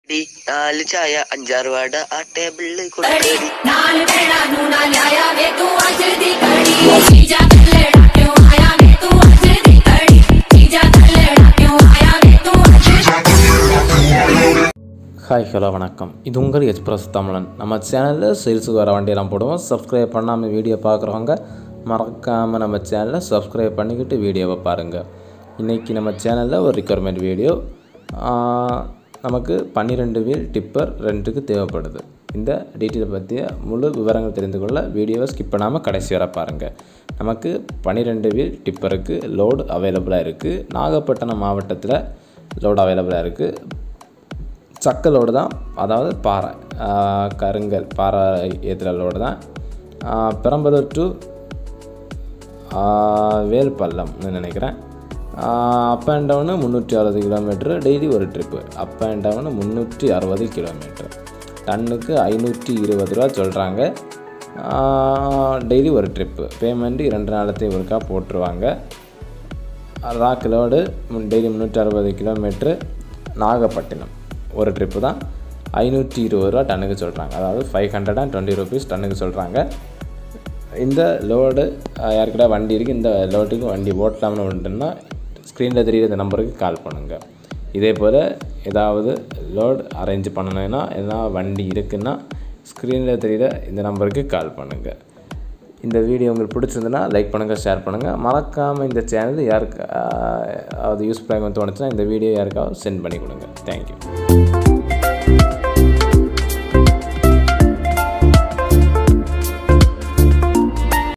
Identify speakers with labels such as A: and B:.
A: D നാല് ചായ അഞ്ചാറ് വട ആ ടേബിളിൽ കൊടുക്കടി
B: नाल भेड़ा नूना लाया वे तू अज दी कड़ी जीजा कल्लड़ा क्यों आया वे तू अज दी कड़ी जीजा कल्लड़ा क्यों आया वे तू अज
C: ஹாய் ஹலோ வணக்கம் இது உங்கள் எக்ஸ்பிரஸ் தமிழன் நம்ம சேனலில் சேல்ஸுக்கு வர வண்டியெல்லாம் போடுவோம் சப்ஸ்கிரைப் பண்ணாமல் வீடியோ பார்க்குறவங்க மறக்காமல் நம்ம சேனலை சப்ஸ்கிரைப் பண்ணிக்கிட்டு வீடியோவை பாருங்கள் இன்றைக்கி நம்ம சேனலில் ஒரு ரிக்வயர்மெண்ட் வீடியோ நமக்கு பன்னிரெண்டு வீல் டிப்பர் ரெண்டுக்கு தேவைப்படுது இந்த டீட்டெயில் பற்றிய முழு விவரங்கள் தெரிந்து கொள்ள வீடியோவை ஸ்கிப் பண்ணாமல் கடைசி வரை பாருங்கள் நமக்கு பன்னிரெண்டு வீல் டிப்பருக்கு லோடு அவைலபிளாக இருக்குது நாகப்பட்டினம் மாவட்டத்தில் லோடு அவைலபிளாக இருக்குது சக்கலோடு தான் அதாவது பாறை ஆஹ் கருங்கல் பாறை ஏற்றுற லோடு தான் ஆஹ் பெரம்பலூர் டு வேல்பள்ளம்னு நினைக்கிறேன் அப் அண்ட் டவுனு முந்நூற்றி அறுபது கிலோமீட்ரு டெய்லி ஒரு ட்ரிப்பு அப் அண்ட் டவுனு முந்நூற்றி அறுபது கிலோமீட்ரு டன்னுக்கு ஐநூற்றி இருபது ரூபா சொல்கிறாங்க டெய்லி ஒரு ட்ரிப்பு பேமெண்ட்டு இரண்டு நாளத்தையும் ஒருக்கா போட்டுருவாங்க ராக் லோடு டெய்லி முந்நூற்றி அறுபது கிலோமீட்ரு நாகப்பட்டினம் ஒரு ட்ரிப்பு தான் ஐநூற்றி இருபது ரூபா டன்னுக்கு சொல்கிறாங்க அதாவது five hundred and twenty rupees டன்னுக்கு சொல்கிறாங்க இந்த லோடு யாருக்கிட்ட வண்டி இருக்குது இந்த லோட்டுக்கு வண்டி ஓட்டலாம்னு வந்துட்டுன்னா ஸ்க்ரீனில் தெரியுற இந்த நம்பருக்கு கால் பண்ணுங்கள் இதே போல் ஏதாவது லோடு அரேஞ்ச் பண்ணணும்னா எதனா வண்டி இருக்குன்னா ஸ்க்ரீனில் தெரியுற இந்த நம்பருக்கு கால் பண்ணுங்கள் இந்த வீடியோ உங்களுக்கு பிடிச்சிருந்துன்னா லைக் பண்ணுங்கள் ஷேர் பண்ணுங்கள் மறக்காமல் இந்த சேனல் யாருக்கு அது யூஸ்ஃபுல்லாக தோணுச்சுன்னா இந்த வீடியோ யாருக்காவது சென்ட் பண்ணி கொடுங்க தேங்க்யூ